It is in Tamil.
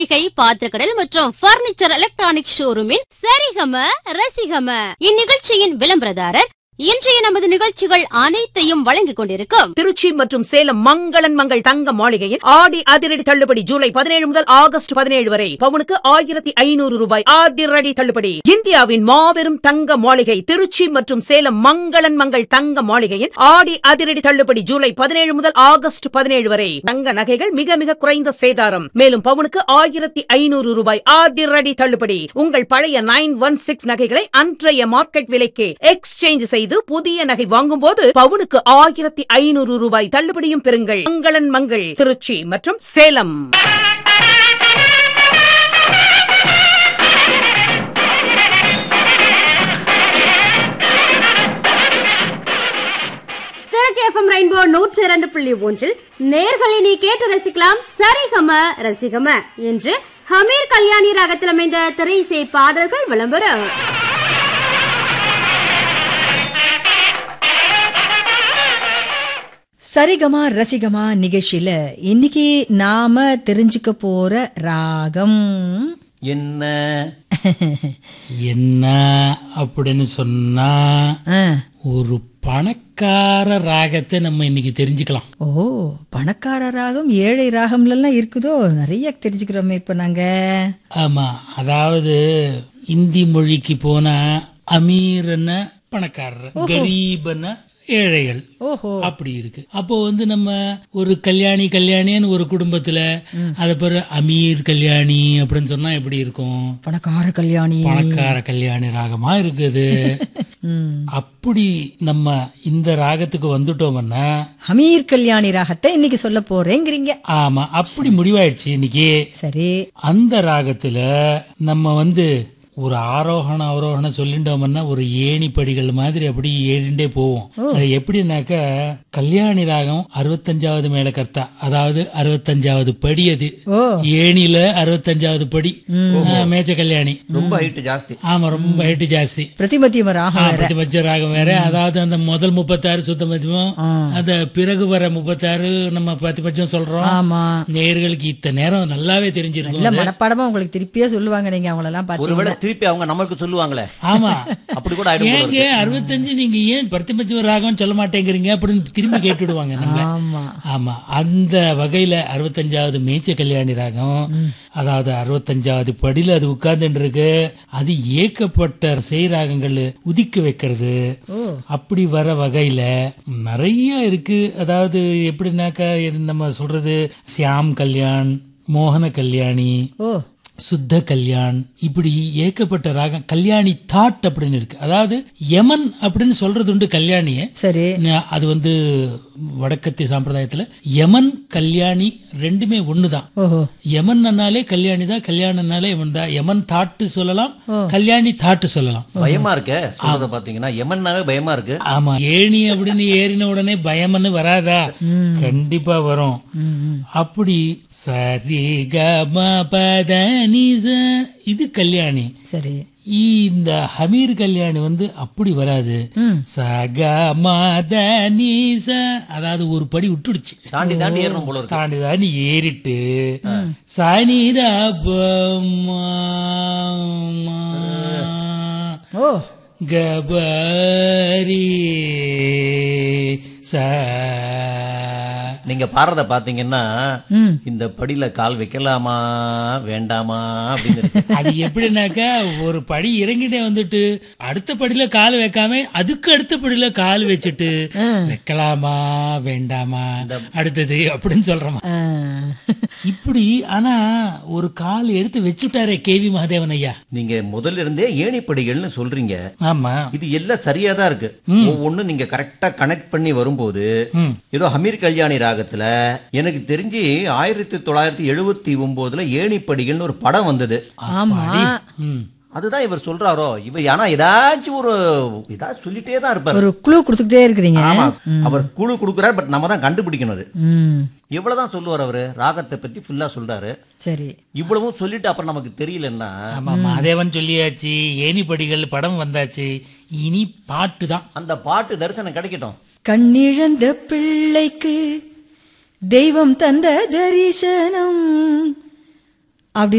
மளிகை பாத்திரக்கடல் மற்றும் பர்னிச்சர் எலக்ட்ரானிக் ஷோரூமின் சரிகம ரசிகம இந்நிகழ்ச்சியின் விளம்பரதாரர் இன்றைய நமது நிகழ்ச்சிகள் அனைத்தையும் வழங்கிக் கொண்டிருக்கும் திருச்சி மற்றும் சேலம் மங்களன் மங்கள் தங்க மாளிகையில் ஆடி அதிரடி தள்ளுபடி ஜூலை பதினேழு முதல் ஆகஸ்ட் பதினேழு வரை பவுனுக்கு ஆயிரத்தி ஐநூறு ரூபாய் அதிரடி தள்ளுபடி இந்தியாவின் மாபெரும் தங்க மாளிகை திருச்சி மற்றும் சேலம் மங்களன் மங்கள் தங்க மாளிகையில் ஆடி அதிரடி தள்ளுபடி ஜூலை பதினேழு முதல் ஆகஸ்ட் பதினேழு வரை தங்க நகைகள் மிக மிக குறைந்த சேதாரம் மேலும் பவுனுக்கு ஆயிரத்தி ஐநூறு ரூபாய் அதிரடி தள்ளுபடி உங்கள் பழைய நைன் ஒன் சிக்ஸ் நகைகளை அன்றைய மார்க்கெட் விலைக்கு எக்ஸ்சேஞ்ச் செய்து புதிய நகை வாங்கும்போது பவுனுக்கு ஆயிரத்தி ஐநூறு ரூபாய் தள்ளுபடியும் பெறுங்கள் மங்களன் மங்கள் திருச்சி மற்றும் சேலம் திருச்சி எஃப்எம் ரெயின்போ நூற்றி இரண்டு புள்ளி ஒன்றில் நேர்களை நீ கேட்டு ரசிக்கலாம் சரிகம ரசிகம என்று ஹமீர் கல்யாணி ராகத்தில் அமைந்த திரை இசை பாடல்கள் விளம்பரம் சரிகமா ரசிகமா நிகழ்ச்சியில இன்னைக்கு நாம தெரிஞ்சுக்க போற ராகம் என்ன என்ன அப்படின்னு சொன்னா ஆ, ஒரு பணக்கார ராகத்தை நம்ம இன்னைக்கு தெரிஞ்சுக்கலாம் ஓ பணக்கார ராகம் ஏழை ராகம்லாம் இருக்குதோ நிறைய தெரிஞ்சுக்கிறோமே இப்ப நாங்க ஆமா அதாவது இந்தி மொழிக்கு போனா அமீர்ன பணக்காரர் கரீபன ஏழைகள் ஓஹோ அப்படி இருக்கு அப்போ வந்து நம்ம ஒரு கல்யாணி கல்யாணின்னு ஒரு குடும்பத்துல அத பேரு அமீர் கல்யாணி அப்படின்னு சொன்னா எப்படி இருக்கும் பணக்கார கல்யாணி பணக்கார கல்யாணி ராகமா இருக்குது ம். அப்படி நம்ம இந்த ராகத்துக்கு வந்துட்டோம்னா ஹமீர் கல்யாணி ராகத்தை இன்னைக்கு சொல்ல போறேங்கிறீங்க ஆமா அப்படி முடிவாயிடுச்சு இன்னைக்கு சரி அந்த ராகத்துல நம்ம வந்து ஒரு ஆரோகண அவரோகணம் சொல்லிட்டோம்னா ஒரு ஏணி படிகள் மாதிரி அப்படி ஏறிண்டே போவோம் அது எப்படின்னாக்க கல்யாணி ராகம் அறுபத்தஞ்சாவது மேலக்கர்த்தா அதாவது அறுபத்தஞ்சாவது படி அது ஓ ஏணில அறுபத்தஞ்சாவது படி ஆ, மேச்ச கல்யாணி ரொம்ப ஹைட் ஜாஸ்தி ஆமா ரொம்ப ஹைட்டு ஜாஸ்தி பிரதிமத்தியம ராகம் வேற பிரதிபட்ச ராகம் வேற அதாவது அந்த முதல் முப்பத்தாறு சுத்த மத்தியமும் அந்த பிறகு வர முப்பத்தாறு நம்ம பிரதிபட்சம் சொல்றோம் ஆமா நேயர்களுக்கு இத்த நேரம் நல்லாவே இல்ல தெரிஞ்சிருக்கும் மனப்பாடமா உங்களுக்கு திருப்பியே சொல்லுவாங்க நீங்க அவங்களெல்லாம் ஒருவேளை பாத்தீங்கன்னா திருப்பி அவங்க நமக்கு சொல்லுவாங்களே ஆமா அப்படி கூட ஆயிடும் போல ஏங்க இருக்கு. அறுபத்தஞ்சு நீங்க ஏன் பிரதிபட்ச ராகம் சொல்ல மாட்டேங்கிறீங்க அப்படின்னு திரும்பி கேட்டுடுவாங்க நம்மள ஆமா ஆமா அந்த வகையில அறுபத்தஞ்சாவது மேய்ச்ச கல்யாணி ராகம் அதாவது அறுபத்தஞ்சாவது படியில அது உட்கார்ந்துட்டு இருக்கு அது ஏக்கப்பட்ட செய்ராகங்கள் உதிக்க வைக்கிறது அப்படி வர வகையில நிறைய இருக்கு அதாவது எப்படின்னாக்கா நம்ம சொல்றது சியாம் கல்யாண் மோகன கல்யாணி ஓ சுத்த கல்யாண் இப்படி ஏக்கப்பட்ட ராகம் கல்யாணி தாட் அப்படின்னு இருக்கு அதாவது யமன் அப்படின்னு சொல்றது உண்டு கல்யாணிய சரி ந- அது வந்து வடக்கத்திய சாம்பிரதாயத்துல யமன் கல்யாணி ரெண்டுமே ஒண்ணுதான் ஓஹோ யமன்னாலே கல்யாணி தான் கல்யாணம்னாலே யமன் தான் யமன் தாட்டு சொல்லலாம் கல்யாணி தாட்டு சொல்லலாம் பயமா இருக்க சொல்றத பாத்தீங்கன்னா எமன்னாவே பயமா இருக்கு ஆமா ஏணி அப்படின்னு ஏறின உடனே பயம்னு வராதா கண்டிப்பா வரும் அப்படி சரி க ம பத நி ச. இது கல்யாணி சரி இந்த ஹமீர் கல்யாணி வந்து அப்படி வராது சக மத நீ ச. அதாவது ஒரு படி விட்டுடுச்சு தாண்டி தாண்டி ஏறணும் போல இருக்கு தாண்டி தாண்டி ஏறிட்டு சனிதா ஓ கபரி ச நீங்க பாடுறத பாத்தீங்கன்னா ம். இந்த படியில கால் வைக்கலாமா வேண்டாமா அப்படின்னு இருக்கு. அது எப்படின்னாக்கா ஒரு படி இறங்கிட்டே வந்துட்டு அடுத்த படியில கால் வைக்காம அதுக்கு அடுத்த படியில கால் வச்சுட்டு வைக்கலாமா வேண்டாமா அடுத்தது அப்படின்னு சொல்றோமா ஆ. இப்படி ஆனா ஒரு கால் எடுத்து வச்சுட்டாரே கேவி மகாதேவன் ஐயா நீங்க முதல்ல இருந்தே ஏணிப்படிகள்னு சொல்றீங்க ஆமா இது எல்லாம் சரியா தான் இருக்கு ஒவ்வொன்னு நீங்க கரெக்டா கனெக்ட் பண்ணி வரும்போது ம். ஏதோ ஹமீர் கல்யாணி ராகத்துல எனக்கு தெரிஞ்சு ஆயிரத்தி தொள்ளாயிரத்தி எழுபத்தி ஒன்பதுல ஏணிப்படிகள்னு ஒரு படம் வந்தது ஆமா ம் அதுதான் இவர் சொல்றாரோ இவர் ஆனா ஏதாச்சும் ஒரு ஏதாச்சும் சொல்லிட்டே தான் இருப்பாரு ஒரு குழு கொடுத்துக்கிட்டே இருக்கிறீங்க ஆமா அவர் குழு கொடுக்குறாரு பட் நம்ம தான் கண்டுபிடிக்கணும் அது ம் எவ்வளவுதான் சொல்லுவார் அவரு ராகத்தை பத்தி ஃபுல்லா சொல்றாரு சரி இவ்வளவும் சொல்லிட்டு அப்புறம் நமக்கு தெரியலன்னா ஆமா மாதேவன் சொல்லியாச்சு ஏணிப்படிகள் படம் வந்தாச்சு இனி பாட்டு தான் அந்த பாட்டு தரிசனம் கிடைக்கட்டும் கண்ணிழந்த பிள்ளைக்கு தெய்வம் தந்த தரிசனம் அப்படி